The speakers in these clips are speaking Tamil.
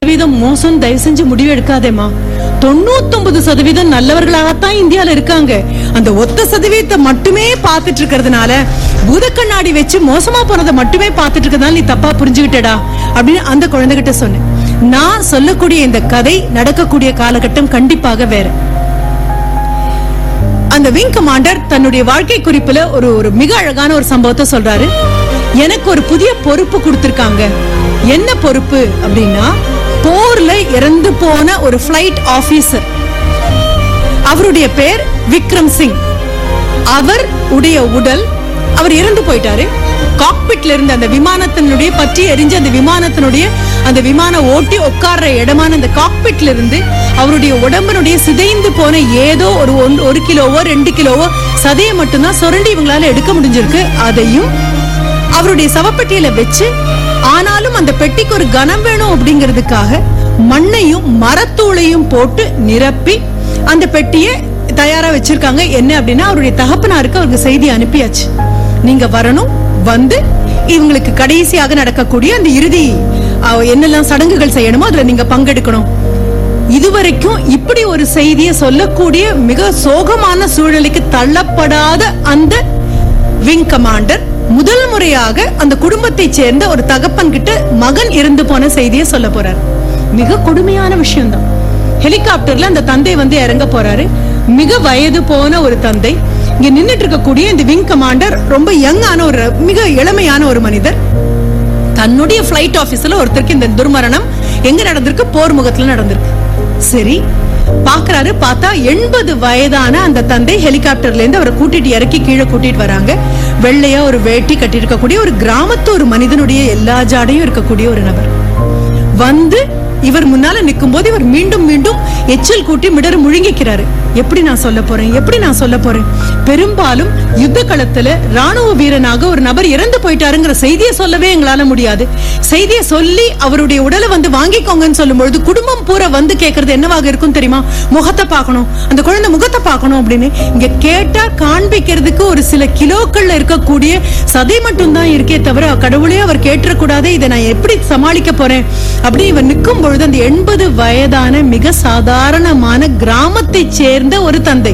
சதவீதம் மோசம் தயவு செஞ்சு முடிவு எடுக்காதேமா தொண்ணூத்தொன்பது சதவீதம் நல்லவர்களாகத்தான் இந்தியால இருக்காங்க அந்த ஒத்த சதவீதத்தை மட்டுமே பார்த்துட்டு இருக்கிறதுனால பூதக்கண்ணாடி வச்சு மோசமா போனதை மட்டுமே பார்த்துட்டு இருக்கிறதுனால நீ தப்பா புரிஞ்சுக்கிட்டடா அப்படின்னு அந்த குழந்தைகிட்ட சொன்னேன் நான் சொல்லக்கூடிய இந்த கதை நடக்கக்கூடிய காலகட்டம் கண்டிப்பாக வேற அந்த விங் கமாண்டர் தன்னுடைய வாழ்க்கை குறிப்புல ஒரு ஒரு மிக அழகான ஒரு சம்பவத்தை சொல்றாரு எனக்கு ஒரு புதிய பொறுப்பு கொடுத்திருக்காங்க என்ன பொறுப்பு அப்படின்னா போர்ல இறந்து போன ஒரு ஃபிளைட் ஆபீசர் அவருடைய பேர் விக்ரம் சிங் அவர் உடைய உடல் அவர் இறந்து போயிட்டாரு காக்பிட்ல இருந்த அந்த விமானத்தினுடைய பற்றி எரிஞ்ச அந்த விமானத்தினுடைய அந்த விமான ஓட்டி உட்கார்ற இடமான அந்த காக்பிட்ல இருந்து அவருடைய உடம்பினுடைய சிதைந்து போன ஏதோ ஒரு ஒன்- ஒரு கிலோவோ ரெண்டு கிலோவோ சதையை மட்டும்தான் சுரண்டி இவங்களால எடுக்க முடிஞ்சிருக்கு அதையும் அவருடைய சவப்பெட்டியில வச்சு ஆனாலும் அந்த பெட்டிக்கு ஒரு கனம் வேணும் அப்படிங்கிறதுக்காக மண்ணையும் மரத்தூளையும் போட்டு நிரப்பி அந்த பெட்டியை தயாரா வச்சிருக்காங்க என்ன அப்படின்னா அவருடைய தகப்பனாருக்கு அவருக்கு செய்தி அனுப்பியாச்சு நீங்க வரணும் வந்து இவங்களுக்கு கடைசியாக நடக்கக்கூடிய அந்த இறுதி அஹ், என்னெல்லாம் சடங்குகள் செய்யணுமோ அதுல நீங்க பங்கெடுக்கணும் இதுவரைக்கும் இப்படி ஒரு செய்தியை சொல்லக்கூடிய மிக சோகமான சூழலுக்கு தள்ளப்படாத அந்த விங் கமாண்டர் முதல் முறையாக அந்த குடும்பத்தைச் சேர்ந்த ஒரு தகப்பன் கிட்ட மகன் இறந்து போன செய்தியை சொல்ல போறார் மிக கொடுமையான விஷயம்தான் ஹெலிகாப்டர்ல அந்த தந்தை வந்து இறங்க போறாரு மிக வயது போன ஒரு தந்தை இங்க நின்னுட்டு இருக்கக்கூடிய இந்த விங் கமாண்டர் ரொம்ப யங்கான ஒரு மிக இளமையான ஒரு மனிதர் தன்னுடைய ஃபிளைட் ஆபீஸ்ல ஒருத்தருக்கு இந்த துர்மரணம் எங்க நடந்திருக்கு போர் முகத்துல நடந்திருக்கு சரி பாக்குறாரு பார்த்தா எண்பது வயதான அந்த தந்தை ஹெலிகாப்டர்ல இருந்து அவரை கூட்டிட்டு இறக்கி கீழே கூட்டிட்டு வராங்க வெள்ளையா ஒரு வேட்டி கட்டி இருக்கக்கூடிய ஒரு கிராமத்து ஒரு மனிதனுடைய எல்லா ஜாடையும் இருக்கக்கூடிய ஒரு நபர் வந்து இவர் முன்னால நிற்கும் போது இவர் மீண்டும் மீண்டும் எச்சல் கூட்டி மிடர் முழுங்கிக்கிறாரு எப்படி நான் சொல்ல போறேன் எப்படி நான் சொல்ல போறேன் பெரும்பாலும் யுத்த களத்துல ராணுவ வீரனாக ஒரு நபர் இறந்து போயிட்டாருங்கிற செய்தியை சொல்லவே எங்களால முடியாது செய்தியை சொல்லி அவருடைய உடலை வந்து வாங்கிக்கோங்கன்னு சொல்லும் பொழுது குடும்பம் பூரா வந்து கேக்குறது என்னவாக இருக்கும் தெரியுமா முகத்தை பார்க்கணும் அந்த குழந்தை முகத்தை பார்க்கணும் அப்படின்னு இங்க கேட்டா காண்பிக்கிறதுக்கு ஒரு சில கிலோக்கள்ல இருக்கக்கூடிய சதை மட்டும் தான் இருக்கே தவிர கடவுளே அவர் கேட்டுறக்கூடாது இதை நான் எப்படி சமாளிக்க போறேன் அப்படி இவர் நிற்கும் பொழுது அந்த எண்பது வயதான மிக சாதாரணமான கிராமத்தை சேர்ந்த ஒரு தந்தை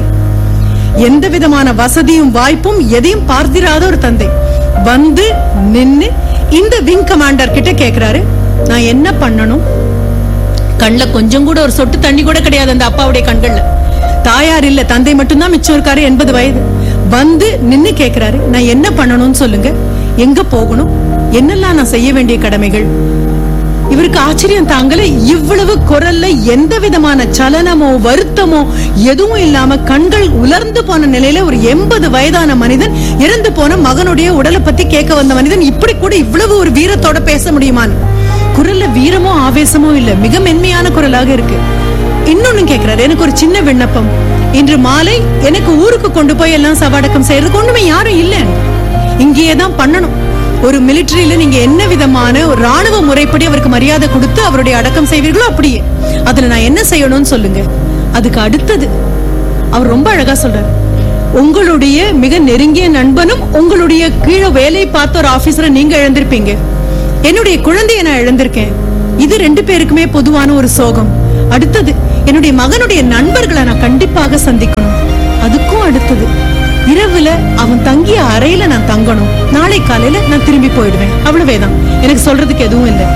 எந்த விதமான வசதியும் வாய்ப்பும் எதையும் பார்த்திராத ஒரு தந்தை வந்து நின்னு இந்த விங் கமாண்டர் கிட்ட கேக்குறாரு நான் என்ன பண்ணணும் கண்ணுல கொஞ்சம் கூட ஒரு சொட்டு தண்ணி கூட கிடையாது அந்த அப்பாவுடைய கண்கள்ல தாயார் இல்ல தந்தை மட்டும்தான் மிச்சம் இருக்காரு எண்பது வயது வந்து நின்னு கேக்குறாரு நான் என்ன பண்ணணும்னு சொல்லுங்க எங்க போகணும் என்னெல்லாம் நான் செய்ய வேண்டிய கடமைகள் இவருக்கு ஆச்சரியம் தாங்கல இவ்வளவு குரல்ல எந்த விதமான சலனமோ வருத்தமோ எதுவும் இல்லாம கண்கள் உலர்ந்து போன நிலையில ஒரு எண்பது வயதான மனிதன் இறந்து போன மகனுடைய உடலை பத்தி கேட்க வந்த மனிதன் இப்படி கூட இவ்வளவு ஒரு வீரத்தோட பேச முடியுமான்னு குரல்ல வீரமோ ஆவேசமோ இல்ல மிக மென்மையான குரலாக இருக்கு இன்னொன்னு கேக்குறாரு எனக்கு ஒரு சின்ன விண்ணப்பம் இன்று மாலை எனக்கு ஊருக்கு கொண்டு போய் எல்லாம் சவாடக்கம் செய்யறதுக்கு ஒண்ணுமே யாரும் இல்ல இங்கேயே தான் பண்ணணும் ஒரு மிலிட்டரியில நீங்க என்ன விதமான ஒரு ராணுவ முறைப்படி அவருக்கு மரியாதை கொடுத்து அவருடைய அடக்கம் செய்வீர்களோ அப்படியே அதுல நான் என்ன செய்யணும்னு சொல்லுங்க அதுக்கு அடுத்தது அவர் ரொம்ப அழகா சொல்றாரு உங்களுடைய மிக நெருங்கிய நண்பனும் உங்களுடைய கீழே வேலை பார்த்த ஒரு ஆபீசரை நீங்க இழந்திருப்பீங்க என்னுடைய குழந்தைய நான் இழந்திருக்கேன் இது ரெண்டு பேருக்குமே பொதுவான ஒரு சோகம் அடுத்தது என்னுடைய மகனுடைய நண்பர்களை நான் கண்டிப்பாக சந்திக்கணும் அதுக்கும் அடுத்தது இரவுல அவன் தங்கிய அறையில நான் தங்கணும் நாளை காலையில நான் திரும்பி போயிடுவேன் அவ்வளவேதான் எனக்கு சொல்றதுக்கு எதுவும் இல்லை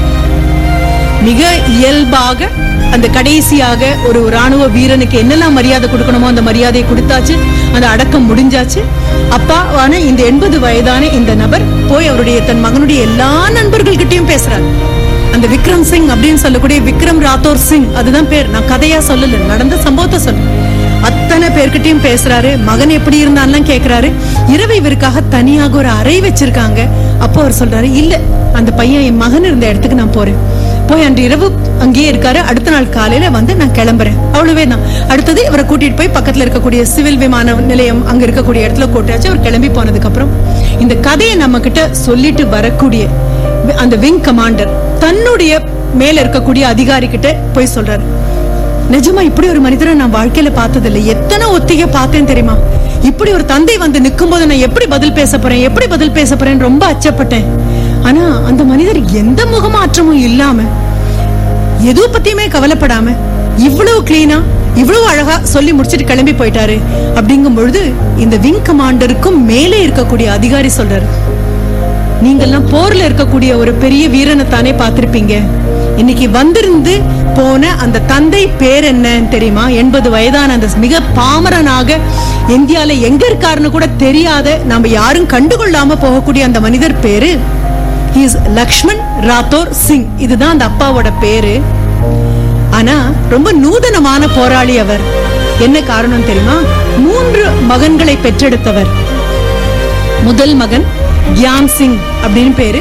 மிக இயல்பாக அந்த கடைசியாக ஒரு ராணுவ வீரனுக்கு என்னெல்லாம் மரியாதை கொடுக்கணுமோ அந்த மரியாதையை கொடுத்தாச்சு அந்த அடக்கம் முடிஞ்சாச்சு அப்பாவான இந்த எண்பது வயதான இந்த நபர் போய் அவருடைய தன் மகனுடைய எல்லா நண்பர்கள்கிட்டயும் பேசுறாரு அந்த விக்ரம் சிங் அப்படின்னு சொல்லக்கூடிய விக்ரம் ராத்தோர் சிங் அதுதான் பேர் நான் கதையா சொல்லல நடந்த சம்பவத்தை சொல்ல அத்தனை பேர்கிட்டயும் பேசுறாரு மகன் எப்படி இருந்தான்லாம் கேக்குறாரு இரவு இவருக்காக தனியாக ஒரு அறை வச்சிருக்காங்க அப்போ அவர் சொல்றாரு இல்ல அந்த பையன் என் மகன் இருந்த இடத்துக்கு நான் போறேன் போய் அன்று இரவு அங்கேயே இருக்காரு அடுத்த நாள் காலையில வந்து நான் கிளம்புறேன் அவ்வளவே தான் அடுத்தது இவரை கூட்டிட்டு போய் பக்கத்துல இருக்கக்கூடிய சிவில் விமான நிலையம் அங்க இருக்கக்கூடிய இடத்துல கூட்டாச்சு அவர் கிளம்பி போனதுக்கு அப்புறம் இந்த கதையை நம்ம கிட்ட சொல்லிட்டு வரக்கூடிய வி- அந்த விங் கமாண்டர் தன்னுடைய மேல இருக்கக்கூடிய அதிகாரி கிட்ட போய் சொல்றாரு நிஜமா இப்படி ஒரு மனிதரை நான் வாழ்க்கையில பார்த்ததில்லை எத்தனை ஒத்திகை பார்த்தேன் தெரியுமா இப்படி ஒரு தந்தை வந்து நிற்கும் போது நான் எப்படி பதில் பேச போறேன் எப்படி பதில் பேச போறேன் ரொம்ப அச்சப்பட்டேன் ஆனா அந்த மனிதர் எந்த முகமாற்றமும் இல்லாம எது பத்தியுமே கவலைப்படாம இவ்வளவு கிளீனா இவ்வளவு அழகா சொல்லி முடிச்சிட்டு கிளம்பி போயிட்டாரு அப்படிங்கும் பொழுது இந்த விங் கமாண்டருக்கும் மேலே இருக்கக்கூடிய அதிகாரி சொல்றாரு நீங்கெல்லாம் போர்ல இருக்கக்கூடிய ஒரு பெரிய வீரனை தானே பார்த்திருப்பீங்க இன்னைக்கு வந்திருந்து போன அந்த தந்தை பேர் என்னன்னு தெரியுமா எண்பது வயதான அந்த மிக பாமரனாக இந்தியால எங்க இருக்காருன்னு கூட தெரியாத நாம யாரும் கண்டுகொள்ளாம போகக்கூடிய அந்த மனிதர் பேரு இஸ் லக்ஷ்மண் ராத்தோர் சிங் இதுதான் அந்த அப்பாவோட பேரு ஆனா ரொம்ப நூதனமான போராளி அவர் என்ன காரணம் தெரியுமா மூன்று மகன்களை பெற்றெடுத்தவர் முதல் மகன் கியான் சிங் அப்படின்னு பேரு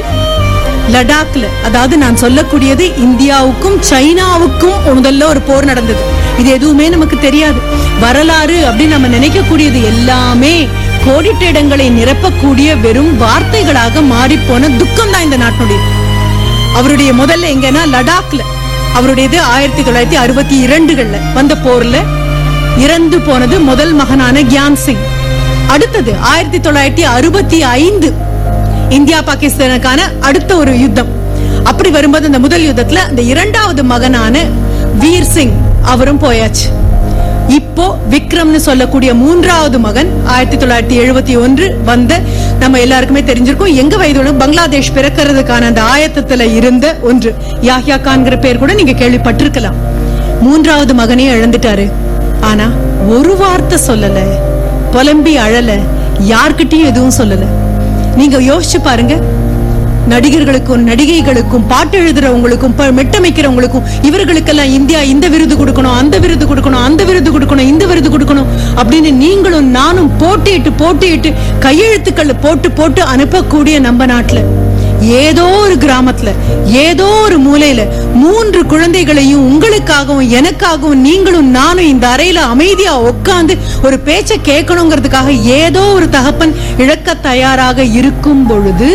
லடாக்ல அதாவது நான் சொல்லக்கூடியது இந்தியாவுக்கும் சைனாவுக்கும் முதல்ல ஒரு போர் நடந்தது இது எதுவுமே நமக்கு தெரியாது வரலாறு அப்படின்னு நம்ம நினைக்கக்கூடியது எல்லாமே கோடிட்ட இடங்களை நிரப்பக்கூடிய வெறும் வார்த்தைகளாக மாறிப்போன துக்கம் தான் இந்த நாட்டினுடைய அவருடைய முதல்ல எங்கன்னா லடாக்ல அவருடையது ஆயிரத்தி தொள்ளாயிரத்தி அறுபத்தி இரண்டுகள்ல வந்த போர்ல இறந்து போனது முதல் மகனான கியான் சிங் அடுத்தது ஆயிரத்தி தொள்ளாயிரத்தி அறுபத்தி ஐந்து இந்தியா பாகிஸ்தானுக்கான அடுத்த ஒரு யுத்தம் அப்படி வரும்போது அந்த முதல் யுத்தத்துல அந்த இரண்டாவது மகனான வீர் சிங் அவரும் போயாச்சு இப்போ விக்ரம்னு சொல்லக்கூடிய மூன்றாவது மகன் ஆயிரத்தி தொள்ளாயிரத்தி எழுபத்தி ஒன்று வந்த நம்ம எல்லாருக்குமே தெரிஞ்சிருக்கும் எங்க வயதோட பங்களாதேஷ் பிறக்கிறதுக்கான அந்த ஆயத்தத்துல இருந்த ஒன்று யாஹ்யா கான்கிற பேர் கூட நீங்க கேள்விப்பட்டிருக்கலாம் மூன்றாவது மகனையும் இழந்துட்டாரு ஆனா ஒரு வார்த்தை சொல்லல புலம்பி அழல யார்கிட்டயும் எதுவும் சொல்லல நீங்க யோசிச்சு பாருங்க நடிகர்களுக்கும் நடிகைகளுக்கும் பாட்டு எழுதுறவங்களுக்கும் ப- மெட்டமைக்கிறவங்களுக்கும் இவர்களுக்கெல்லாம் இந்தியா இந்த விருது கொடுக்கணும் அந்த விருது கொடுக்கணும் அந்த விருது கொடுக்கணும் இந்த விருது கொடுக்கணும் அப்படின்னு நீங்களும் நானும் போட்டியிட்டு போட்டியிட்டு கையெழுத்துக்கள் போட்டு போட்டு அனுப்பக்கூடிய நம்ம நாட்டுல ஏதோ ஒரு கிராமத்துல ஏதோ ஒரு மூலையில மூன்று குழந்தைகளையும் உங்களுக்காகவும் எனக்காகவும் நீங்களும் நானும் இந்த அறையில அமைதியா உட்கார்ந்து ஒரு பேச்ச கேட்கணுங்கிறதுக்காக ஏதோ ஒரு தகப்பன் இழக்க தயாராக இருக்கும் பொழுது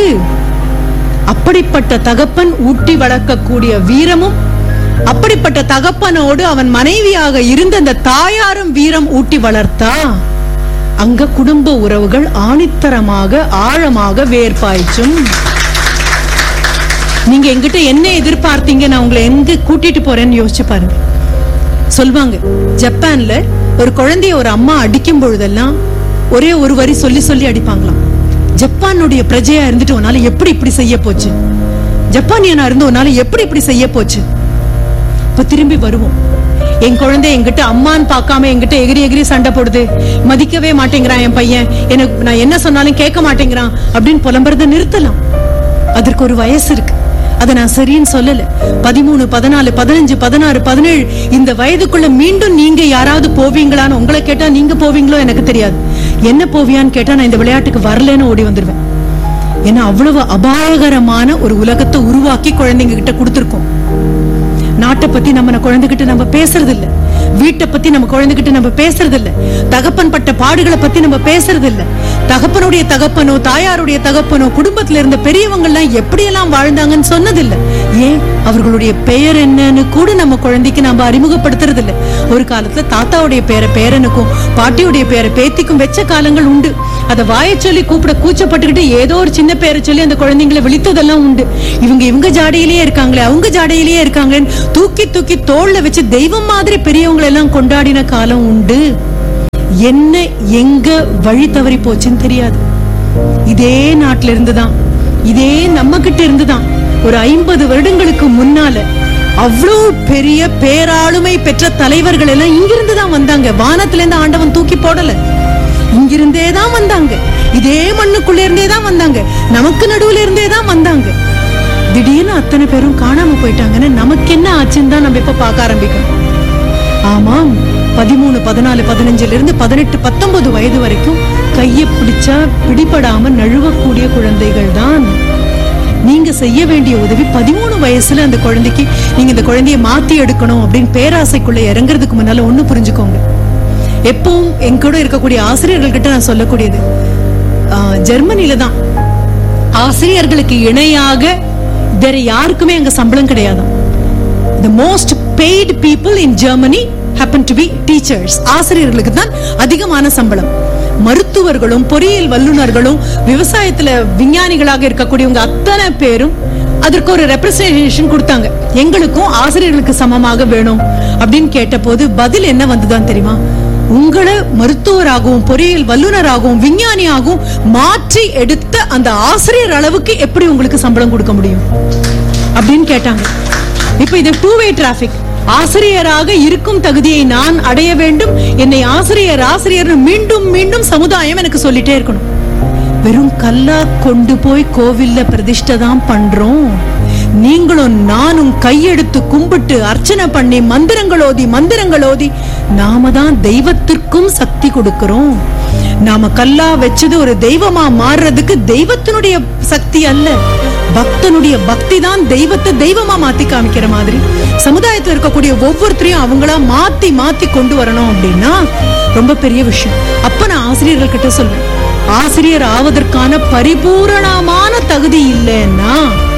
அப்படிப்பட்ட தகப்பன் ஊட்டி வளர்க்கக்கூடிய வீரமும் அப்படிப்பட்ட தகப்பனோடு அவன் மனைவியாக இருந்த அந்த தாயாரும் வீரம் ஊட்டி வளர்த்தா அங்க குடும்ப உறவுகள் ஆணித்தரமாக ஆழமாக வேர்பாய்ச்சும் நீங்க எங்கிட்ட என்ன எதிர்பார்த்தீங்க நான் உங்களை எங்க கூட்டிட்டு போறேன்னு யோசிச்சு பாருங்க சொல்வாங்க ஜப்பான்ல ஒரு குழந்தைய ஒரு அம்மா அடிக்கும் பொழுதெல்லாம் ஒரே ஒரு வரி சொல்லி சொல்லி அடிப்பாங்களாம் ஜப்பானுடைய பிரஜையா இருந்துட்டு உன்னால எப்படி இப்படி செய்ய போச்சு ஜப்பானியனா இருந்து உன்னால எப்படி இப்படி செய்ய போச்சு இப்ப திரும்பி வருவோம் என் குழந்தை என்கிட்ட அம்மான்னு பார்க்காம என்கிட்ட எகிரி எகிரி சண்டை போடுது மதிக்கவே மாட்டேங்கிறான் என் பையன் எனக்கு நான் என்ன சொன்னாலும் கேட்க மாட்டேங்கிறான் அப்படின்னு புலம்புறத நிறுத்தலாம் அதற்கு ஒரு வயசு இருக்கு அதை நான் சரின்னு சொல்லல பதிமூணு பதினாலு பதினஞ்சு பதினாறு பதினேழு இந்த வயதுக்குள்ள மீண்டும் நீங்க யாராவது போவீங்களான்னு உங்களை கேட்டா நீங்க போவீங்களோ எனக்கு தெரியாது என்ன போவியான்னு கேட்டா நான் இந்த விளையாட்டுக்கு வரலன்னு ஓடி வந்துருவேன் ஏன்னா அவ்வளவு அபாயகரமான ஒரு உலகத்தை உருவாக்கி குழந்தைங்க கிட்ட கொடுத்துருக்கோம் நாட்டை பத்தி நம்ம குழந்தைகிட்ட நம்ம பேசுறது இல்ல வீட்டை பத்தி நம்ம குழந்தைகிட்ட நம்ம பேசுறது இல்ல தகப்பன் பட்ட பாடுகளை பத்தி நம்ம பேசுறது இல்ல தகப்பனுடைய தகப்பனோ தாயாருடைய தகப்பனோ குடும்பத்துல இருந்த பெரியவங்க எல்லாம் எப்படியெல்லாம் வாழ்ந்தாங்கன்னு சொன்னதில்ல ஏன் அவர்களுடைய பெயர் என்னன்னு கூட நம்ம குழந்தைக்கு நம்ம அறிமுகப்படுத்துறது இல்ல ஒரு காலத்துல தாத்தாவுடைய பேரை பேரனுக்கும் பாட்டியுடைய பேரை பேத்திக்கும் வெச்ச காலங்கள் உண்டு அத வாயை சொல்லி கூப்பிட கூச்சப்பட்டுக்கிட்டு ஏதோ ஒரு சின்ன பேரை சொல்லி அந்த குழந்தைங்களை விழித்ததெல்லாம் உண்டு இவங்க இவங்க ஜாடையிலேயே இருக்காங்களே அவங்க ஜாடையிலேயே இருக்காங்களேன்னு தூக்கி தூக்கி தோல்ல வச்சு தெய்வம் மாதிரி பெரியவங்களை எல்லாம் கொண்டாடின காலம் உண்டு என்ன எங்க வழி தவறி போச்சுன்னு தெரியாது இதே நாட்டுல இருந்துதான் இதே நம்ம கிட்ட இருந்துதான் ஒரு ஐம்பது வருடங்களுக்கு முன்னால அவ்வளவு பெரிய பேராளுமை பெற்ற தலைவர்கள் எல்லாம் இங்கிருந்து தான் வந்தாங்க வானத்துல இருந்து ஆண்டவன் தூக்கி போடல இங்கிருந்தே தான் வந்தாங்க இதே மண்ணுக்குள்ள இருந்தே தான் வந்தாங்க நமக்கு நடுவுல இருந்தே தான் வந்தாங்க திடீர்னு அத்தனை பேரும் காணாம போயிட்டாங்கன்னு நமக்கு என்ன ஆச்சுன்னு தான் நம்ம இப்ப பார்க்க ஆரம்பிக்கணும் ஆமாம் பதிமூணு பதினாலு பதினஞ்சுல இருந்து பதினெட்டு பத்தொன்பது வயது வரைக்கும் கையை பிடிச்சா பிடிபடாம நழுவக்கூடிய குழந்தைகள் தான் நீங்க செய்ய வேண்டிய உதவி பதிமூணு வயசுல அந்த குழந்தைக்கு நீங்க இந்த குழந்தைய மாத்தி எடுக்கணும் அப்படின்னு பேராசைக்குள்ள இறங்குறதுக்கு முன்னால ஒண்ணு புரிஞ்சுக்கோங்க எப்பவும் என் கூட இருக்கக்கூடிய ஆசிரியர்கள் கிட்ட நான் சொல்லக்கூடியது ஆஹ், ஜெர்மனில தான் ஆசிரியர்களுக்கு இணையாக வேற யாருக்குமே அங்க சம்பளம் கிடையாதாம் the most paid people in Germany happen to be teachers ஆசிரியர்களுக்கு தான் அதிகமான சம்பளம் மருத்துவர்களும் பொறியியல் வல்லுநர்களும் விவசாயத்துல விஞ்ஞானிகளாக இருக்கக்கூடியவங்க அத்தனை பேரும் அதற்கு ஒரு ரெப்ரசன்டேஷன் கொடுத்தாங்க எங்களுக்கும் ஆசிரியர்களுக்கு சமமாக வேணும் அப்படின்னு கேட்டபோது பதில் என்ன வந்துதான் தெரியுமா உங்களை மருத்துவராகவும் பொறியியல் வல்லுநராகவும் விஞ்ஞானியாகவும் மாற்றி எடுத்த அந்த ஆசிரியர் அளவுக்கு எப்படி உங்களுக்கு சம்பளம் கொடுக்க முடியும் அப்படின்னு கேட்டாங்க இப்ப இது டூ வே டிராபிக் ஆசிரியராக இருக்கும் தகுதியை நான் அடைய வேண்டும் என்னை ஆசிரியர் ஆசிரியர் மீண்டும் மீண்டும் சமுதாயம் எனக்கு சொல்லிட்டே இருக்கணும் வெறும் கல்லா கொண்டு போய் கோவில்ல பிரதிஷ்டை தான் பண்றோம் நீங்களும் நானும் கையெடுத்து கும்பிட்டு அர்ச்சனை பண்ணி மந்திரங்கள் ஓதி மந்திரங்கள் ஓதி நாம தான் தெய்வத்திற்கும் சக்தி கொடுக்கிறோம் நாம கல்லா வச்சது ஒரு தெய்வமா மாறுறதுக்கு தெய்வத்தினுடைய சக்தி அல்ல பக்தனுடைய பக்தி தான் தெய்வத்தை தெய்வமா மாத்தி காமிக்கிற மாதிரி சமுதாயத்துல இருக்கக்கூடிய ஒவ்வொருத்தரையும் அவங்களா மாத்தி மாத்தி கொண்டு வரணும் அப்படின்னா ரொம்ப பெரிய விஷயம் அப்ப நான் ஆசிரியர்கள் கிட்ட சொல்வேன் ஆசிரியர் ஆவதற்கான பரிபூரணமான தகுதி இல்லைன்னா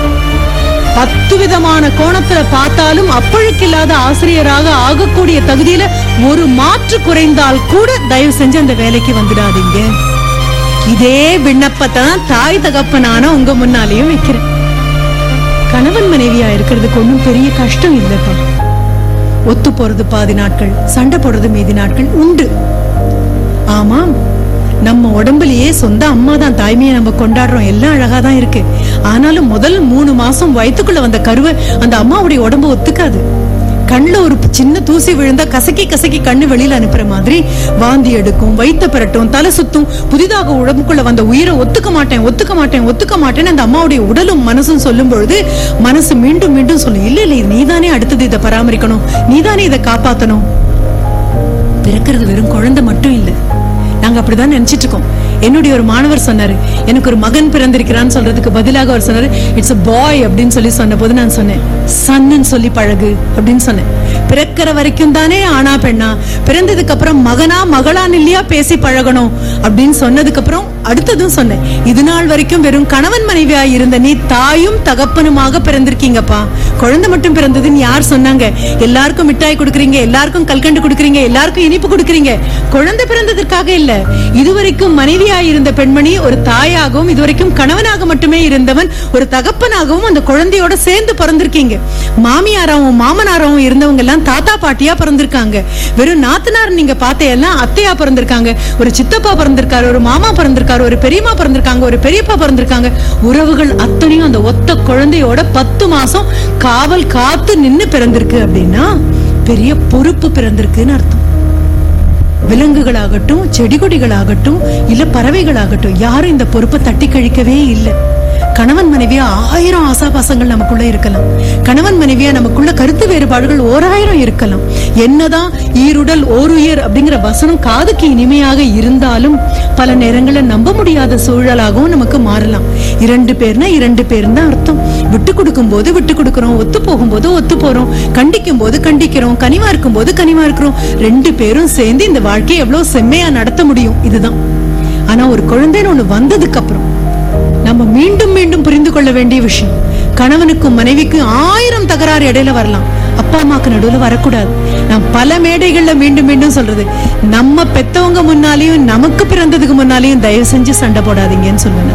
பத்து விதமான கோணத்துல பார்த்தாலும் அப்பழுக்கில்லாத ஆசிரியராக ஆகக்கூடிய தகுதியில ஒரு மாற்று குறைந்தால் கூட தயவு செஞ்சு அந்த வேலைக்கு வந்துடாதீங்க இதே விண்ணப்பத்தை தான் தாய் தகப்பனான உங்க முன்னாலேயும் வைக்கிறேன் கணவன் மனைவியா இருக்கிறதுக்கு ஒண்ணும் பெரிய கஷ்டம் இல்லப்பா ஒத்து போறது பாதி நாட்கள் சண்டை போடுறது மீதி நாட்கள் உண்டு ஆமாம் நம்ம உடம்புலயே சொந்த அம்மா தான் தாய்மையை நம்ம கொண்டாடுறோம் எல்லாம் அழகா தான் இருக்கு ஆனாலும் முதல் மூணு மாசம் வயித்துக்குள்ள வந்த கருவை அந்த அம்மாவுடைய உடம்பு ஒத்துக்காது கண்ணுல ஒரு சின்ன தூசி விழுந்தா கசக்கி கசக்கி கண்ணு வெளியில அனுப்புற மாதிரி வாந்தி எடுக்கும் வயித்த பெரட்டும் தலை சுத்தும் புதிதாக உடம்புக்குள்ள வந்த உயிரை ஒத்துக்க மாட்டேன் ஒத்துக்க மாட்டேன் ஒத்துக்க மாட்டேன்னு அந்த அம்மாவுடைய உடலும் மனசும் சொல்லும் பொழுது மனசு மீண்டும் மீண்டும் சொல்லும் இல்ல இல்ல நீதானே அடுத்தது இதை பராமரிக்கணும் நீதானே இதை காப்பாத்தணும் பிறக்கிறது வெறும் குழந்தை மட்டும் இல்ல நாங்க அப்படிதான் நினைச்சிட்டு இருக்கோம் என்னுடைய ஒரு மாணவர் சொன்னாரு எனக்கு ஒரு மகன் பிறந்திருக்கிறான்னு சொல்றதுக்கு பதிலாக அவர் சொன்னாரு இட்ஸ் பாய் அப்படின்னு சொல்லி சொன்ன போது நான் சொன்னேன் சன்னு சொல்லி பழகு அப்படின்னு சொன்னேன் பிறக்கிற வரைக்கும் தானே ஆனா பெண்ணா பிறந்ததுக்கு அப்புறம் மகனா மகளான் இல்லையா பேசி பழகணும் அப்படின்னு சொன்னதுக்கு அப்புறம் அடுத்ததும் சொன்னேன் இது நாள் வரைக்கும் வெறும் கணவன் மனைவியா இருந்த நீ தாயும் தகப்பனுமாக பிறந்திருக்கீங்கப்பா குழந்தை மட்டும் பிறந்ததுன்னு யார் சொன்னாங்க எல்லாருக்கும் மிட்டாய் கொடுக்குறீங்க எல்லாருக்கும் கல்கண்டு கொடுக்குறீங்க எல்லாருக்கும் இனிப்பு கொடுக்குறீங்க குழந்தை பிறந்ததற்காக இல்ல இதுவரைக்கும் மனைவியா இருந்த பெண்மணி ஒரு தாயாகவும் இதுவரைக்கும் கணவனாக மட்டுமே இருந்தவன் ஒரு தகப்பனாகவும் அந்த குழந்தையோட சேர்ந்து பிறந்திருக்கீங்க மாமியாராவும் மாமனாராவும் இருந்தவங்க எல்லாம் தாத்தா பாட்டியா பிறந்திருக்காங்க வெறும் நாத்தனார் நீங்க பார்த்தேல்லாம் அத்தையா பிறந்திருக்காங்க ஒரு சித்தப்பா பிறந்திருக்காரு ஒரு மாமா பிறந்திருக்காரு ஒரு பெரியம்மா பிறந்திருக்காங்க ஒரு பெரியப்பா பிறந்திருக்காங்க உறவுகள் அத்தனையும் அந்த ஒத்த குழந்தையோட பத்து மாசம் காவல் காத்து நின்னு பிறந்திருக்கு அப்படின்னா பெரிய பொறுப்பு பிறந்திருக்குன்னு அர்த்தம் விலங்குகளாகட்டும் செடி கொடிகளாகட்டும் இல்ல பறவைகளாகட்டும் யாரும் இந்த பொறுப்பை தட்டி கழிக்கவே இல்லை கணவன் மனைவியா ஆயிரம் ஆசாபாசங்கள் நமக்குள்ள இருக்கலாம் கணவன் மனைவியா நமக்குள்ள கருத்து வேறுபாடுகள் ஓராயிரம் இருக்கலாம் என்னதான் ஈருடல் ஓருயிர் அப்படிங்கிற வசனம் காதுக்கு இனிமையாக இருந்தாலும் பல நேரங்களில் நம்ப முடியாத சூழலாகவும் நமக்கு மாறலாம் இரண்டு பேர்னா இரண்டு பேர் தான் அர்த்தம் விட்டு கொடுக்கும் போது விட்டு கொடுக்கிறோம் ஒத்து போகும்போது ஒத்து போறோம் கண்டிக்கும் போது கண்டிக்கிறோம் கனிவா இருக்கும் போது கனிவா இருக்கிறோம் ரெண்டு பேரும் சேர்ந்து இந்த வாழ்க்கையை எவ்வளவு செம்மையா நடத்த முடியும் இதுதான் ஆனா ஒரு குழந்தைன்னு ஒண்ணு வந்ததுக்கு அப்புறம் நம்ம மீண்டும் மீண்டும் புரிந்து கொள்ள வேண்டிய விஷயம் கணவனுக்கும் மனைவிக்கும் ஆயிரம் தகராறு இடையில வரலாம் அப்பா அம்மாக்கு நடுவுல வரக்கூடாது நான் பல மேடைகள்ல மீண்டும் மீண்டும் சொல்றது நம்ம பெத்தவங்க முன்னாலேயும் நமக்கு பிறந்ததுக்கு முன்னாலேயும் தயவு செஞ்சு சண்டை போடாதீங்கன்னு சொல்லுவேன்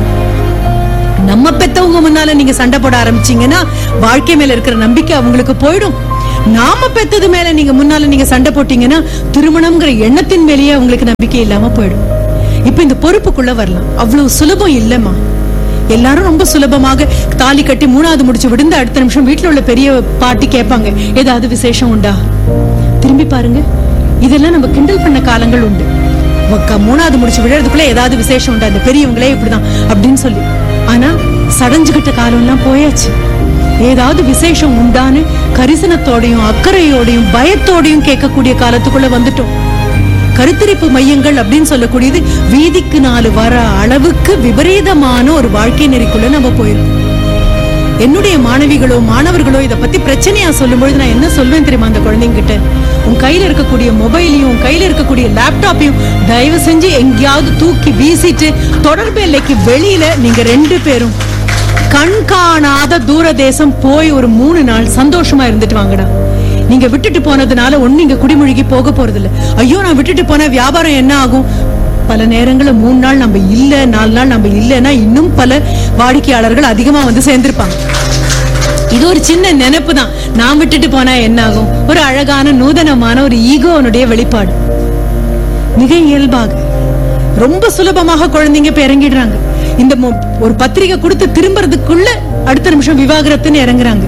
நம்ம பெத்தவங்க முன்னால நீங்க சண்டை போட ஆரம்பிச்சீங்கன்னா வாழ்க்கை மேல இருக்கிற நம்பிக்கை அவங்களுக்கு போயிடும் நாம பெத்தது மேல நீங்க முன்னால நீங்க சண்டை போட்டீங்கன்னா திருமணம்ங்கிற எண்ணத்தின் மேலேயே அவங்களுக்கு நம்பிக்கை இல்லாம போயிடும் இப்ப இந்த பொறுப்புக்குள்ள வரலாம் அவ்வளவு சுலபம் இல்லம்மா எல்லாரும் ரொம்ப சுலபமாக தாலி கட்டி மூணாவது முடிச்சு விடுந்த அடுத்த நிமிஷம் வீட்டுல உள்ள பெரிய பாட்டி கேட்பாங்க ஏதாவது விசேஷம் உண்டா திரும்பி பாருங்க இதெல்லாம் நம்ம கிண்டல் பண்ண காலங்கள் உண்டு ஒக்க- மூணாவது முடிச்சு விடுறதுக்குள்ள ஏதாவது விசேஷம் உண்டா அந்த பெரியவங்களே இப்படிதான் அப்படின்னு சொல்லி ஆனா சடைஞ்சுகிட்ட காலம் எல்லாம் போயாச்சு ஏதாவது விசேஷம் உண்டான்னு கரிசனத்தோடையும் அக்கறையோடையும் பயத்தோடையும் கேட்கக்கூடிய காலத்துக்குள்ள வந்துட்டோம் கருத்தரிப்பு மையங்கள் அப்படின்னு சொல்லக்கூடியது வீதிக்கு நாலு வர அளவுக்கு விபரீதமான ஒரு வாழ்க்கை நெறிக்குள்ள நம்ம போயிருக்கோம் என்னுடைய மாணவிகளோ மாணவர்களோ இத பத்தி பிரச்சனையா சொல்லும்பொழுது நான் என்ன சொல்வேன் தெரியுமா அந்த குழந்தைங்க கிட்ட உன் கையில இருக்கக்கூடிய மொபைலையும் உன் கையில இருக்கக்கூடிய லேப்டாப்பையும் தயவு செஞ்சு எங்கேயாவது தூக்கி வீசிட்டு தொடர்பு எல்லைக்கு வெளியில நீங்க ரெண்டு பேரும் கண் காணாத தூர தேசம் போய் ஒரு மூணு நாள் சந்தோஷமா இருந்துட்டு வாங்கடா நீங்க விட்டுட்டு போனதுனால ஒண்ணு இங்க குடிமொழிக்கு போக போறது இல்ல ஐயோ நான் விட்டுட்டு போன வியாபாரம் என்ன ஆகும் பல நேரங்கள்ல மூணு நாள் நம்ம இல்ல நாலு நாள் நம்ம இல்லைன்னா இன்னும் பல வாடிக்கையாளர்கள் அதிகமா வந்து சேர்ந்திருப்பாங்க இது ஒரு சின்ன நினைப்பு தான் நான் விட்டுட்டு போனா என்ன ஆகும் ஒரு அழகான நூதனமான ஒரு ஈகோனுடைய வெளிப்பாடு மிக இயல்பாக ரொம்ப சுலபமாக குழந்தைங்க இப்ப இறங்கிடுறாங்க இந்த மொ- ஒரு பத்திரிகை கொடுத்து திரும்புறதுக்குள்ள அடுத்த நிமிஷம் விவாகரத்துன்னு இறங்குறாங்க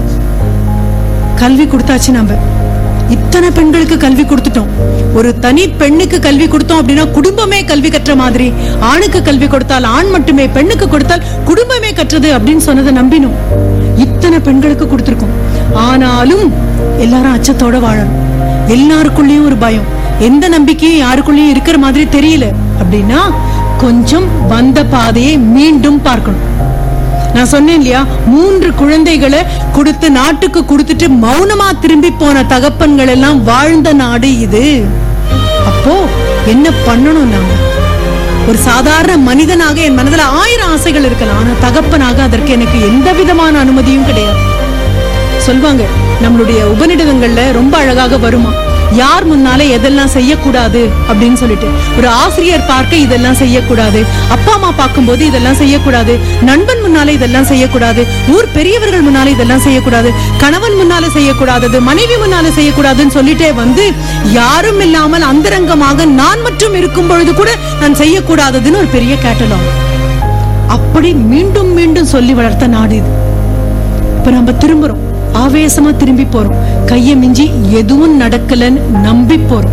கல்வி கொடுத்தாச்சு நம்ம இத்தனை பெண்களுக்கு கல்வி கொடுத்துட்டோம் ஒரு தனி பெண்ணுக்கு கல்வி கொடுத்தோம் அப்படின்னா குடும்பமே கல்வி கற்ற மாதிரி ஆணுக்கு கல்வி கொடுத்தால் ஆண் மட்டுமே பெண்ணுக்கு கொடுத்தால் குடும்பமே கற்றது அப்படின்னு சொன்னதை நம்பினோம் இத்தனை பெண்களுக்கு கொடுத்திருக்கோம் ஆனாலும் எல்லாரும் அச்சத்தோட வாழணும் எல்லாருக்குள்ளேயும் ஒரு பயம் எந்த நம்பிக்கையும் யாருக்குள்ளேயும் இருக்கிற மாதிரி தெரியல அப்படின்னா கொஞ்சம் வந்த பாதையை மீண்டும் பார்க்கணும் நான் சொன்னேன் இல்லையா மூன்று குழந்தைகளை கொடுத்து நாட்டுக்கு கொடுத்துட்டு மௌனமா திரும்பி போன தகப்பன்கள் எல்லாம் வாழ்ந்த நாடு இது அப்போ என்ன பண்ணணும் நாம ஒரு சாதாரண மனிதனாக என் மனதுல ஆயிரம் ஆசைகள் இருக்கலாம் ஆனா தகப்பனாக அதற்கு எனக்கு எந்த விதமான அனுமதியும் கிடையாது சொல்வாங்க நம்மளுடைய உபநிடதங்கள்ல ரொம்ப அழகாக வருமா யார் முன்னாலே எதெல்லாம் செய்யக்கூடாது அப்படின்னு சொல்லிட்டு ஒரு ஆசிரியர் பார்க்க இதெல்லாம் செய்யக்கூடாது அப்பா அம்மா பார்க்கும்போது இதெல்லாம் செய்யக்கூடாது நண்பன் முன்னாலே இதெல்லாம் செய்யக்கூடாது ஊர் பெரியவர்கள் முன்னாலே இதெல்லாம் செய்யக்கூடாது கணவன் முன்னாலே செய்யக்கூடாதது மனைவி முன்னாலே செய்யக்கூடாதுன்னு சொல்லிட்டே வந்து யாரும் இல்லாமல் அந்தரங்கமாக நான் மட்டும் இருக்கும் பொழுது கூட நான் செய்யக்கூடாததுன்னு ஒரு பெரிய கேட்டலாக் அப்படி மீண்டும் மீண்டும் சொல்லி வளர்த்த நாடு இது இப்ப நம்ம திரும்புறோம் ஆவேசமா திரும்பி போறோம் கைய மிஞ்சி எதுவும் நடக்கலன்னு நம்பி போறோம்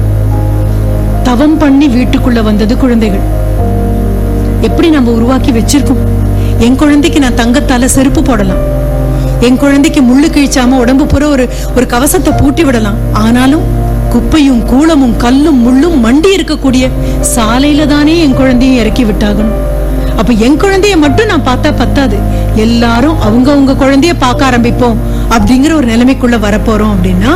தவம் பண்ணி வீட்டுக்குள்ள வந்தது குழந்தைகள் எப்படி நம்ம உருவாக்கி வச்சிருக்கோம் என் குழந்தைக்கு நான் தங்கத்தால செருப்பு போடலாம் என் குழந்தைக்கு முள்ளு கிழிச்சாம உடம்பு பூரா ஒரு ஒரு கவசத்தை பூட்டி விடலாம் ஆனாலும் குப்பையும் கூளமும் கல்லும் முள்ளும் மண்டி இருக்கக்கூடிய சாலையில தானே என் குழந்தையும் இறக்கி விட்டாகணும் அப்ப என் குழந்தைய மட்டும் நான் பார்த்தா பத்தாது எல்லாரும் அவங்க அவங்க குழந்தைய பார்க்க ஆரம்பிப்போம் அப்படிங்கிற ஒரு நிலைமைக்குள்ள வரப்போறோம் அப்படின்னா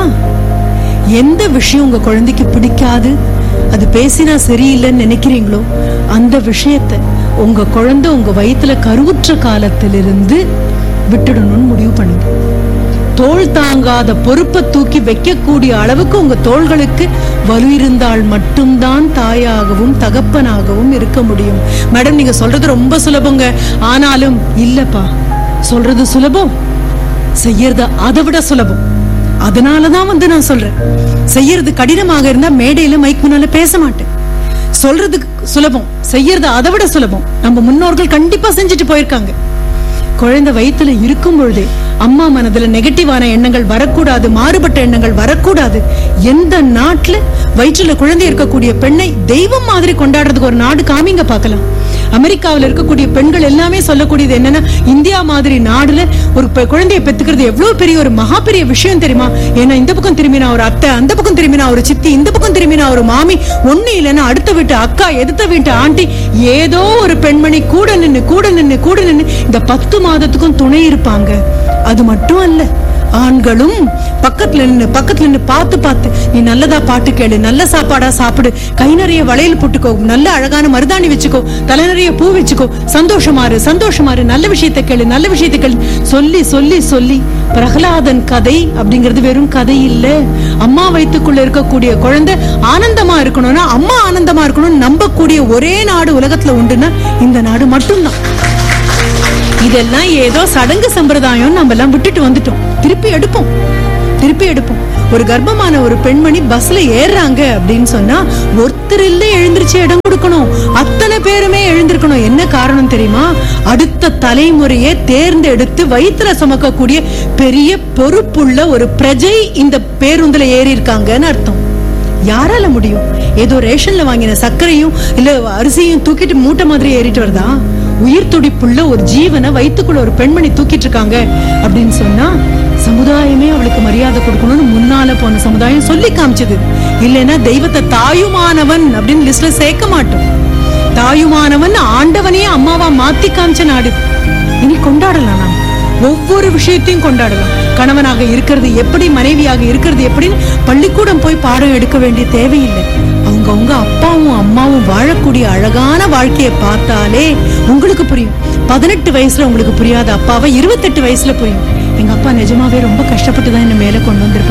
எந்த விஷயம் உங்க குழந்தைக்கு பிடிக்காது அது பேசினா சரியில்லைன்னு நினைக்கிறீங்களோ அந்த விஷயத்த உங்க குழந்தை உங்க வயித்துல கருவுற்ற காலத்திலிருந்து விட்டுடணும்னு முடிவு பண்ணுங்க தோள் தாங்காத பொறுப்பை தூக்கி வைக்கக்கூடிய அளவுக்கு உங்க தோள்களுக்கு வலு இருந்தால் மட்டும்தான் தாயாகவும் தகப்பனாகவும் இருக்க முடியும் மேடம் நீங்க சொல்றது ரொம்ப சுலபங்க ஆனாலும் இல்லப்பா சொல்றது சுலபம் செய்யறது அதை விட சுலபம் அதனாலதான் வந்து நான் சொல்றேன் செய்யறது கடினமாக இருந்தா மேடையில மைக் முன்னால பேச மாட்டேன் சொல்றது சுலபம் செய்யறது அதை விட சுலபம் நம்ம முன்னோர்கள் கண்டிப்பா செஞ்சுட்டு போயிருக்காங்க குழந்தை வயித்துல இருக்கும் பொழுதே அம்மா மனதுல நெகட்டிவான எண்ணங்கள் வரக்கூடாது மாறுபட்ட எண்ணங்கள் வரக்கூடாது எந்த நாட்டுல வயிற்றுல குழந்தை இருக்கக்கூடிய பெண்ணை தெய்வம் மாதிரி கொண்டாடுறதுக்கு ஒரு நாடு காமிங்க பார்க்கலாம் அமெரிக்காவுல இருக்கக்கூடிய பெண்கள் எல்லாமே சொல்லக்கூடியது என்னன்னா இந்தியா மாதிரி நாடுல ஒரு பெ- குழந்தையை பெத்துக்கிறது எவ்வளவு பெரிய ஒரு மகா பெரிய விஷயம் தெரியுமா ஏன்னா இந்த பக்கம் திரும்பினா ஒரு அத்தை அந்த பக்கம் திரும்பினா ஒரு சித்தி இந்த பக்கம் திரும்பினா ஒரு மாமி ஒண்ணு இல்லைன்னா அடுத்த வீட்டு அக்கா எதிர்த்த வீட்டு ஆண்டி ஏதோ ஒரு பெண்மணி கூட நின்னு கூட நின்னு கூட நின்னு இந்த பத்து மாதத்துக்கும் துணை இருப்பாங்க அது மட்டும் அல்ல ஆண்களும் பக்கத்துல நின்னு பக்கத்துல நின்னு பார்த்து பார்த்து நீ நல்லதா பாட்டு கேளு நல்ல சாப்பாடா சாப்பிடு கை நிறைய வளையல் போட்டுக்கோ நல்ல அழகான மருதாணி வச்சுக்கோ தலை நிறைய பூ வச்சுக்கோ சந்தோஷமாரு சந்தோஷமாரு நல்ல விஷயத்தை கேளு நல்ல விஷயத்தை கேளு சொல்லி சொல்லி சொல்லி பிரகலாதன் கதை அப்படிங்கிறது வெறும் கதை இல்ல அம்மா வயித்துக்குள்ள இருக்கக்கூடிய குழந்தை ஆனந்தமா இருக்கணும்னா அம்மா ஆனந்தமா இருக்கணும்னு நம்பக்கூடிய ஒரே நாடு உலகத்துல உண்டுன்னா இந்த நாடு மட்டும்தான் இதெல்லாம் ஏதோ சடங்கு சம்பிரதாயம் நம்ம எல்லாம் விட்டுட்டு வந்துட்டோம் திருப்பி எடுப்போம் திருப்பி எடுப்போம் ஒரு கர்ப்பமான ஒரு பெண்மணி பஸ்ல ஏறுறாங்க அப்படின்னு சொன்னா ஒருத்தர் இல்ல எழுந்திருச்சு இடம் கொடுக்கணும் அத்தனை பேருமே எழுந்திருக்கணும் என்ன காரணம் தெரியுமா அடுத்த தலைமுறையை தேர்ந்தெடுத்து வயிற்றுல சுமக்கக்கூடிய பெரிய பொறுப்புள்ள ஒரு பிரஜை இந்த பேருந்துல ஏறி இருக்காங்கன்னு அர்த்தம் யாரால முடியும் ஏதோ ரேஷன்ல வாங்கின சர்க்கரையும் இல்ல அரிசியும் தூக்கிட்டு மூட்டை மாதிரி ஏறிட்டு வருதா உயிர் துடிப்புள்ள ஒரு ஜீவனை வயித்துக்குள்ள ஒரு பெண்மணி தூக்கிட்டு இருக்காங்க அப்படின்னு சொன்னா சமுதாயமே அவளுக்கு மரியாதை கொடுக்கணும்னு முன்னால போன சமுதாயம் சொல்லி காமிச்சது இல்லைன்னா தெய்வத்தை தாயுமானவன் அப்படின்னு லிஸ்ட்ல சேர்க்க மாட்டோம் தாயுமானவன் ஆண்டவனையே அம்மாவா மாத்தி காமிச்ச நாடு இனி கொண்டாடலாம் நாம் ஒவ்வொரு விஷயத்தையும் கொண்டாடலாம் கணவனாக இருக்கிறது எப்படி மனைவியாக இருக்கிறது எப்படின்னு பள்ளிக்கூடம் போய் பாடம் எடுக்க வேண்டிய தேவையில்லை அவங்க அவங்க அப்பாவும் அம்மாவும் வாழக்கூடிய அழகான வாழ்க்கையை பார்த்தாலே உங்களுக்கு புரியும் பதினெட்டு வயசுல உங்களுக்கு புரியாத அப்பாவை இருபத்தெட்டு வயசுல புரியும் எங்க அப்பா நிஜமாவே ரொம்ப கஷ்டப்பட்டு தான் என்ன மேல கொண்டு வந்திருப்பாரு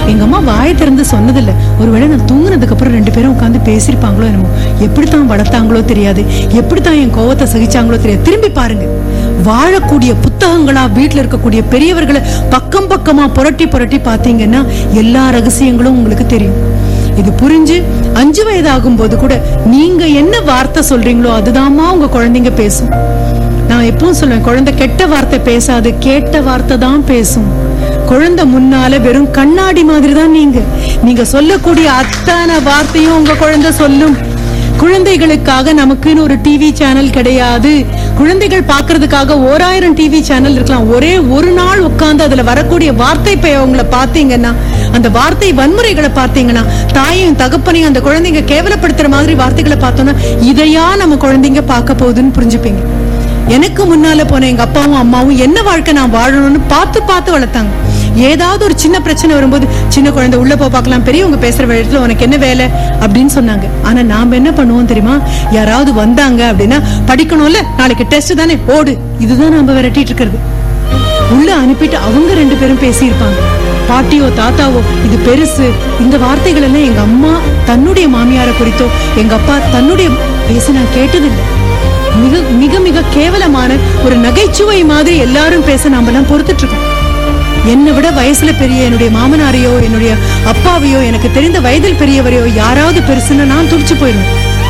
எங்க அம்மா வாயை திறந்து சொன்னதில்ல ஒருவேளை நான் தூங்குனதுக்கு அப்புறம் ரெண்டு பேரும் உட்கார்ந்து பேசியிருப்பாங்களோ என்னமோ எப்படித்தான் வளர்த்தாங்களோ தெரியாது எப்படித்தான் என் கோவத்தை சகிச்சாங்களோ தெரியாது திரும்பி பாருங்க வாழக்கூடிய புத்தகங்களா வீட்டுல இருக்கக்கூடிய பெரியவர்களை பக்கம் பக்கமா புரட்டி புரட்டி பார்த்தீங்கன்னா எல்லா ரகசியங்களும் உங்களுக்கு தெரியும் இது புரிஞ்சு அஞ்சு வயதாகும் போது கூட நீங்க என்ன வார்த்தை சொல்றீங்களோ அதுதாம்மா உங்க குழந்தைங்க பேசும் நான் எப்பவும் சொல்லுவேன் குழந்தை கெட்ட வார்த்தை பேசாது கேட்ட வார்த்தை தான் பேசும் குழந்தை முன்னால வெறும் கண்ணாடி மாதிரி தான் நீங்க நீங்க சொல்லக்கூடிய அத்தனை வார்த்தையும் உங்க குழந்தை சொல்லும் குழந்தைகளுக்காக நமக்குன்னு ஒரு டிவி சேனல் கிடையாது குழந்தைகள் பார்க்கிறதுக்காக ஓராயிரம் டிவி சேனல் இருக்கலாம் ஒரே ஒரு நாள் உட்கார்ந்து அதுல வரக்கூடிய வார்த்தை பிரயோகங்களை பார்த்தீங்கன்னா அந்த வார்த்தை வன்முறைகளை பார்த்தீங்கன்னா தாயையும் தகப்பனையும் அந்த குழந்தைங்க கேவலப்படுத்துற மாதிரி வார்த்தைகளை பார்த்தோம்னா இதையா நம்ம குழந்தைங்க பார்க்க போகுதுன்னு புரிஞ்சுப்பீங்க எனக்கு முன்னால போன எங்க அப்பாவும் அம்மாவும் என்ன வாழ்க்கை நான் வாழணும்னு பார்த்து பார்த்து வளர்த்தாங்க ஏதாவது ஒரு சின்ன பிரச்சனை வரும்போது சின்ன குழந்தை உள்ள போ பார்க்கலாம் பெரியவங்க பேசுற இடத்துல உனக்கு என்ன வேலை அப்படின்னு சொன்னாங்க ஆனா நாம என்ன பண்ணுவோம் தெரியுமா யாராவது வந்தாங்க அப்படின்னா படிக்கணும்ல நாளைக்கு டெஸ்ட் தானே ஓடு இதுதான் நாம விரட்டிட்டு இருக்கிறது உள்ள அனுப்பிட்டு அவங்க ரெண்டு பேரும் பேசியிருப்பாங்க பாட்டியோ தாத்தாவோ இது பெருசு இந்த வார்த்தைகள் எல்லாம் எங்க அம்மா தன்னுடைய மாமியாரை குறித்தோ எங்க அப்பா தன்னுடைய பேச நான் கேட்டதில்லை மிக மிக மிக கேவலமான ஒரு நகைச்சுவை மாதிரி எல்லாரும் பேச நாம எல்லாம் பொறுத்துட்டு இருக்கோம் என்னை விட வயசுல பெரிய என்னுடைய மாமனாரையோ என்னுடைய அப்பாவையோ எனக்கு தெரிந்த வயதில் பெரியவரையோ யாராவது பெருசுன்னு நான் துடிச்சு போயிடுவேன்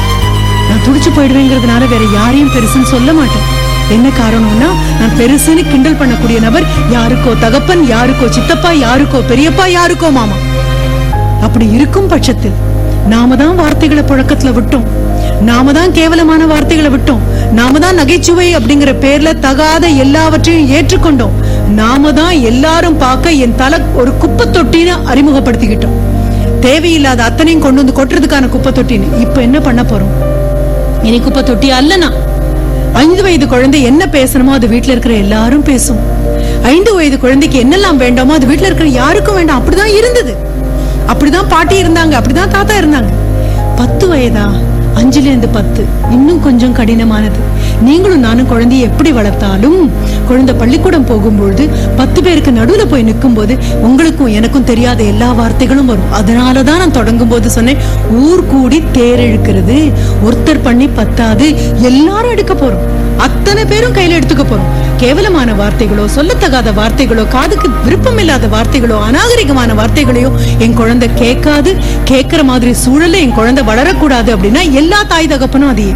நான் துடிச்சு போயிடுவேங்கிறதுனால வேற யாரையும் பெருசுன்னு சொல்ல மாட்டேன் என்ன காரணம்னா நான் பெருசுன்னு கிண்டல் பண்ணக்கூடிய நபர் யாருக்கோ தகப்பன் யாருக்கோ சித்தப்பா யாருக்கோ பெரியப்பா யாருக்கோ மாமா அப்படி இருக்கும் பட்சத்தில் நாம தான் வார்த்தைகளை புழக்கத்துல விட்டோம் நாம தான் கேவலமான வார்த்தைகளை விட்டோம் நாம தான் நகைச்சுவை அப்படிங்கிற பேர்ல தகாத எல்லாவற்றையும் ஏற்றுக்கொண்டோம் நாம தான் எல்லாரும் பார்க்க என் தலை ஒரு குப்பை தொட்டின்னு அறிமுகப்படுத்திக்கிட்டோம் தேவையில்லாத அத்தனையும் கொண்டு வந்து கொட்டுறதுக்கான குப்பை தொட்டின்னு இப்ப என்ன பண்ண போறோம் இனி குப்பை தொட்டி அல்லனா ஐந்து வயது குழந்தை என்ன பேசணுமோ அது வீட்ல இருக்கிற எல்லாரும் பேசும் ஐந்து வயது குழந்தைக்கு என்னெல்லாம் வேண்டாமோ அது வீட்ல இருக்கிற யாருக்கும் வேண்டாம் அப்படிதான் இருந்தது அப்படிதான் பாட்டி இருந்தாங்க அப்படிதான் தாத்தா இருந்தாங்க பத்து வயதா அஞ்சுல இருந்து பத்து இன்னும் கொஞ்சம் கடினமானது நீங்களும் நானும் குழந்தைய எப்படி வளர்த்தாலும் குழந்தை பள்ளிக்கூடம் போகும்பொழுது பத்து பேருக்கு நடுவுல போய் நிற்கும் போது உங்களுக்கும் எனக்கும் தெரியாத எல்லா வார்த்தைகளும் வரும் அதனாலதான் நான் தொடங்கும் போது சொன்னேன் ஊர் கூடி தேர் இழுக்கிறது ஒருத்தர் பண்ணி பத்தாது எல்லாரும் எடுக்க போறோம் அத்தனை பேரும் கையில எடுத்துக்க போறோம் கேவலமான வார்த்தைகளோ சொல்லத்தகாத வார்த்தைகளோ காதுக்கு விருப்பம் இல்லாத வார்த்தைகளோ அநாகரிகமான வார்த்தைகளையோ என் குழந்தை கேட்காது கேட்கிற மாதிரி சூழல்ல என் குழந்தை வளரக்கூடாது அப்படின்னா எல்லா தாய் தகப்பனும் அதையே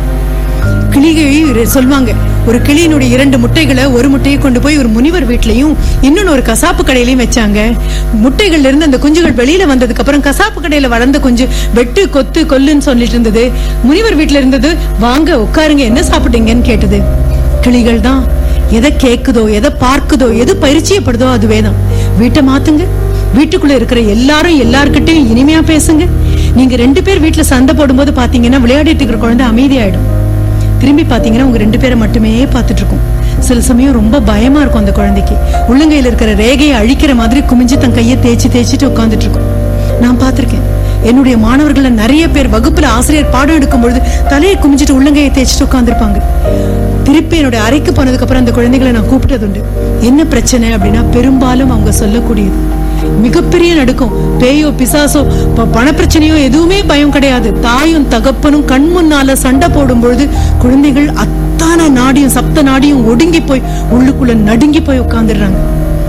கிளிகை சொல்லுவாங்க ஒரு கிளியினுடைய இரண்டு முட்டைகளை ஒரு முட்டையை கொண்டு போய் ஒரு முனிவர் வீட்லயும் இன்னொன்னு ஒரு கசாப்பு கடையிலயும் வச்சாங்க முட்டைகள்ல இருந்து அந்த குஞ்சுகள் வெளியில வந்ததுக்கு அப்புறம் கசாப்பு கடையில வளர்ந்த குஞ்சு வெட்டு கொத்து கொல்லுன்னு சொல்லிட்டு இருந்தது முனிவர் வீட்ல இருந்தது வாங்க உட்காருங்க என்ன சாப்பிட்டீங்கன்னு கேட்டது கிளிகள் தான் எதை கேக்குதோ எதை பார்க்குதோ எது பரிச்சயப்படுதோ அதுவே தான் வீட்டை மாத்துங்க வீட்டுக்குள்ள இருக்கிற எல்லாரும் எல்லார்கிட்டயும் இனிமையா பேசுங்க நீங்க ரெண்டு பேர் வீட்டுல சண்டை போடும்போது பாத்தீங்கன்னா விளையாடிட்டு இருக்கிற குழந்தை அமைதியாயிடும் திரும்பி பாத்தீங்கன்னா உங்க ரெண்டு பேரை மட்டுமே பார்த்துட்டு இருக்கும் சில சமயம் ரொம்ப பயமா இருக்கும் அந்த குழந்தைக்கு உள்ளங்கையில இருக்கிற ரேகையை அழிக்கிற மாதிரி குமிஞ்சு தன் கையை தேய்ச்சி தேய்ச்சிட்டு உட்காந்துட்டு இருக்கும் நான் பார்த்திருக்கேன் என்னுடைய மாணவர்கள நிறைய பேர் வகுப்புல ஆசிரியர் பாடம் எடுக்கும் பொழுது தலையை குமிஞ்சிட்டு உள்ளங்கையை தேய்ச்சிட்டு உட்காந்துருப்பாங்க திருப்பி என்னுடைய அறைக்கு போனதுக்கு அப்புறம் அந்த குழந்தைகளை நான் கூப்பிட்டது உண்டு என்ன பிரச்சனை அப்படின்னா பெரும்பாலும் அவங்க சொல்லக்கூடியது மிகப்பெரிய நடுக்கம் பேயோ பிசாசோ ப- பணப்பிரச்சனையோ எதுவுமே பயம் கிடையாது தாயும் தகப்பனும் கண் முன்னால சண்டை போடும் பொழுது குழந்தைகள் அத்தான நாடியும் சப்த நாடியும் ஒடுங்கி போய் உள்ளுக்குள்ள நடுங்கி போய் உட்கார்ந்துடுறாங்க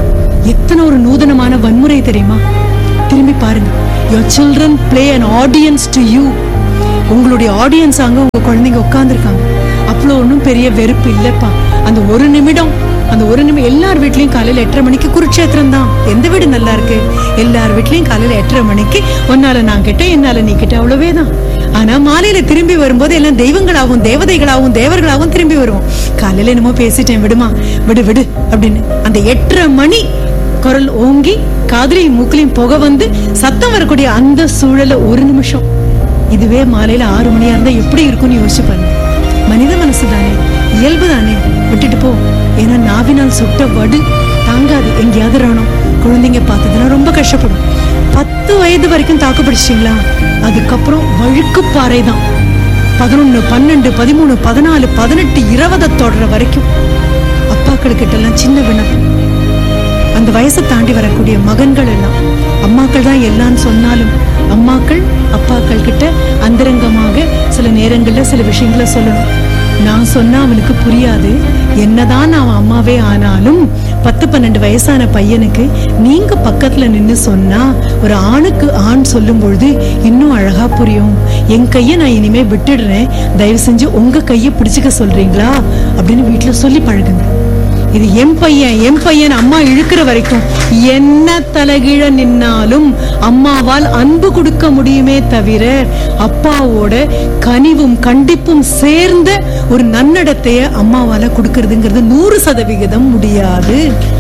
எத்தனை ஒரு நூதனமான வன்முறை தெரியுமா திரும்பி பாருங்க your children play an audience to you உங்களுடைய ஆடியன்ஸ் அங்க உங்க குழந்தைங்க உட்கார்ந்துருக்காங்க அவ்வளோ ஒன்றும் பெரிய வெறுப்பு இல்லப்பா அந்த ஒரு நிமிடம் அந்த ஒரு நிமிடம் எல்லார் வீட்லயும் காலையில எட்டரை மணிக்கு குருட்சேத்திரம் தான் எந்த வீடு நல்லா இருக்கு எல்லார் வீட்லயும் காலையில எட்டரை மணிக்கு ஒன்னால நான் கிட்ட என்னால நீ கிட்ட அவ்வளவே தான் ஆனா மாலையில திரும்பி வரும்போது எல்லாம் தெய்வங்களாகவும் தேவதைகளாகவும் தேவர்களாகவும் திரும்பி வருவோம் காலையில என்னமோ பேசிட்டேன் விடுமா விடு விடு அப்படின்னு அந்த எட்டரை மணி குரல் ஓங்கி காதுலையும் மூக்கிலையும் புகை வந்து சத்தம் வரக்கூடிய அந்த சூழல ஒரு நிமிஷம் இதுவே மாலையில ஆறு மணியா இருந்தா எப்படி இருக்கும்னு யோசிச்சு பாருங்க மனித மனசு தானே இயல்பு தானே விட்டுட்டு போ ஏன்னா நாவினால் சுட்ட வடு தாங்காது எங்கேயாவது ரணம் குழந்தைங்க பார்த்ததுன்னா ரொம்ப கஷ்டப்படும் பத்து வயது வரைக்கும் தாக்கு பிடிச்சிங்களா அதுக்கப்புறம் வழுக்கு பாறை தான் பதினொன்னு பன்னெண்டு பதிமூணு பதினாலு பதினெட்டு இருபதை தொடர வரைக்கும் அப்பாக்கள் கிட்ட எல்லாம் சின்ன விண்ணப்பம் அந்த வயசை தாண்டி வரக்கூடிய மகன்கள் எல்லாம் அம்மாக்கள் தான் எல்லாம்னு சொன்னாலும் அம்மாக்கள் அப்பாக்கள் கிட்ட அந்தரங்கமாக சில நேரங்கள்ல சில விஷயங்களை சொல்லணும் நான் சொன்னா அவனுக்கு புரியாது என்னதான் அவன் அம்மாவே ஆனாலும் பத்து பன்னெண்டு வயசான பையனுக்கு நீங்க பக்கத்துல நின்னு சொன்னா ஒரு ஆணுக்கு ஆண் சொல்லும் பொழுது இன்னும் அழகா புரியும் என் கைய நான் இனிமே விட்டுடுறேன் தயவு செஞ்சு உங்க கைய பிடிச்சுக்க சொல்றீங்களா அப்படின்னு வீட்டுல சொல்லி பழகுங்க இது என் பையன் என் பையன் அம்மா இழுக்கிற வரைக்கும் என்ன தலைகீழ நின்னாலும் அம்மாவால் அன்பு கொடுக்க முடியுமே தவிர அப்பாவோட கனிவும் கண்டிப்பும் சேர்ந்த ஒரு நன்னடத்தைய அம்மாவால கொடுக்கறதுங்கிறது நூறு சதவிகிதம் முடியாது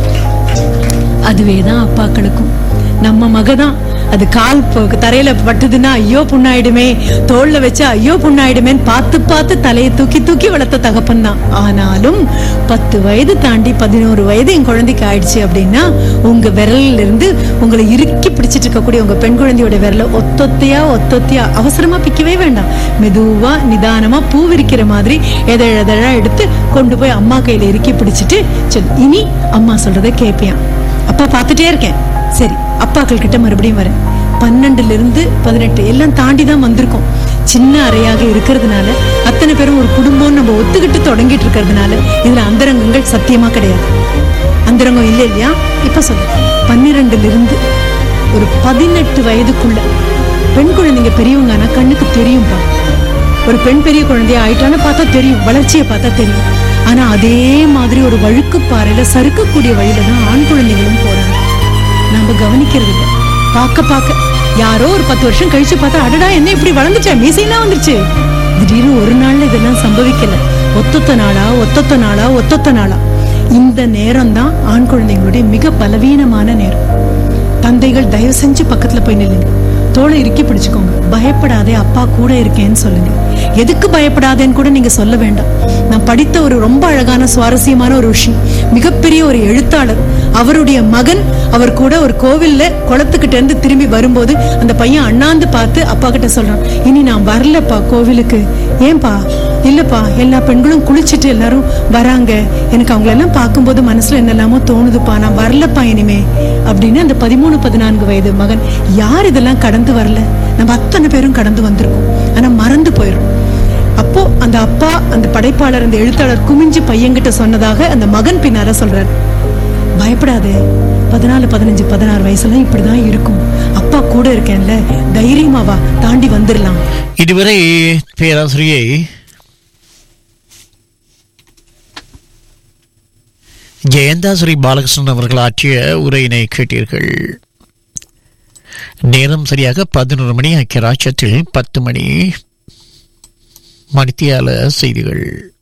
அதுவேதான் அப்பாக்களுக்கும் நம்ம மகதான் அது கால் ப- தரையில பட்டுதுன்னா ஐயோ புண்ணாயிடுமே தோல்ல வச்சா ஐயோ புண்ணாயிடுமேன்னு பார்த்து பார்த்து தலையை தூக்கி தூக்கி வளர்த்த தகப்பன் தான் ஆனாலும் பத்து வயது தாண்டி பதினோரு வயது என் குழந்தைக்கு ஆயிடுச்சு அப்படின்னா உங்க விரல்ல இருந்து உங்களை இறுக்கி பிடிச்சிட்டு இருக்கக்கூடிய உங்க பெண் குழந்தையோட விரல ஒத்தொத்தையா ஒத்தொத்தையா அவசரமா பிக்கவே வேண்டாம் மெதுவா நிதானமா பூ விரிக்கிற மாதிரி எதழ எதழா எடுத்து கொண்டு போய் அம்மா கையில இறுக்கி பிடிச்சிட்டு சரி இனி அம்மா சொல்றதை கேட்பியான் அப்பா பார்த்துட்டே இருக்கேன் சரி அப்பாக்கள் கிட்ட மறுபடியும் வரேன் பன்னெண்டுல இருந்து பதினெட்டு எல்லாம் தாண்டி தான் வந்திருக்கோம் சின்ன அறையாக இருக்கிறதுனால அத்தனை பேரும் ஒரு குடும்பம் நம்ம ஒத்துக்கிட்டு தொடங்கிட்டு இருக்கிறதுனால இதுல அந்தரங்கங்கள் சத்தியமா கிடையாது அந்தரங்கம் இல்லை இல்லையா இப்ப சொல்லு பன்னிரெண்டுல இருந்து ஒரு பதினெட்டு வயதுக்குள்ள பெண் குழந்தைங்க பெரியவங்க ஆனா கண்ணுக்கு தெரியும்பா ஒரு பெண் பெரிய குழந்தைய ஆயிட்டான்னு பார்த்தா தெரியும் வளர்ச்சியை பார்த்தா தெரியும் ஆனா அதே மாதிரி ஒரு வழுக்கு பாறையில சறுக்கக்கூடிய வழியில தான் ஆண் குழந்தைகளும் போறாங்க நாம கவனிக்கிறது இல்ல பார்க்க பார்க்க யாரோ ஒரு பத்து வருஷம் கழிச்சு பார்த்தா அடடா என்ன இப்படி வளர்ந்துச்சா மீசையெல்லாம் வந்துருச்சு திடீர்னு ஒரு நாள்ல இதெல்லாம் சம்பவிக்கல ஒத்தொத்த நாளா ஒத்தொத்த நாளா ஒத்தொத்த நாளா இந்த நேரம் தான் ஆண் குழந்தைங்களுடைய மிக பலவீனமான நேரம் தந்தைகள் தயவு செஞ்சு பக்கத்துல போய் நில்லுங்க தோலை இறுக்கி பிடிச்சுக்கோங்க பயப்படாதே அப்பா கூட இருக்கேன்னு சொல்லுங்க எதுக்கு பயப்படாதேன்னு கூட நீங்க சொல்ல வேண்டாம் நான் படித்த ஒரு ரொம்ப அழகான சுவாரஸ்யமான ஒரு விஷயம் மிகப்பெரிய ஒரு எழுத்தாளர் அவருடைய மகன் அவர் கூட ஒரு கோவில்ல குளத்துக்கிட்ட இருந்து திரும்பி வரும்போது அந்த பையன் அண்ணாந்து பார்த்து அப்பா கிட்ட சொல்றான் இனி நான் வரலப்பா கோவிலுக்கு ஏன்பா இல்லப்பா எல்லா பெண்களும் குளிச்சுட்டு எல்லாரும் வராங்க எனக்கு அவங்களெல்லாம் பார்க்கும்போது மனசுல என்னெல்லாமோ தோணுதுப்பா நான் வரலப்பா இனிமே அப்படின்னு அந்த பதிமூணு பதினான்கு வயது மகன் யார் இதெல்லாம் கடந்து வரல நம்ம அத்தனை பேரும் கடந்து வந்திருக்கோம் ஆனா மறந்து போயிடும் அப்போ அந்த அப்பா அந்த படைப்பாளர் அந்த எழுத்தாளர் குமிஞ்சு பையன்கிட்ட சொன்னதாக அந்த மகன் பின்னால சொல்றாரு பயப்படாதே பதினாலு பதினஞ்சு பதினாறு வயசுல இப்படிதான் இருக்கும் அப்பா கூட இருக்கேன்ல தைரியமா வா தாண்டி வந்துடலாம் இதுவரை பேராசிரியை ஜெயந்தா ஸ்ரீ பாலகிருஷ்ணன் அவர்கள் ஆற்றிய உரையினை கேட்டீர்கள் நேரம் சரியாக பதினொரு மணி ஐக்கிய ராஜ்யத்தில் பத்து மணி மணித்தியால செய்திகள்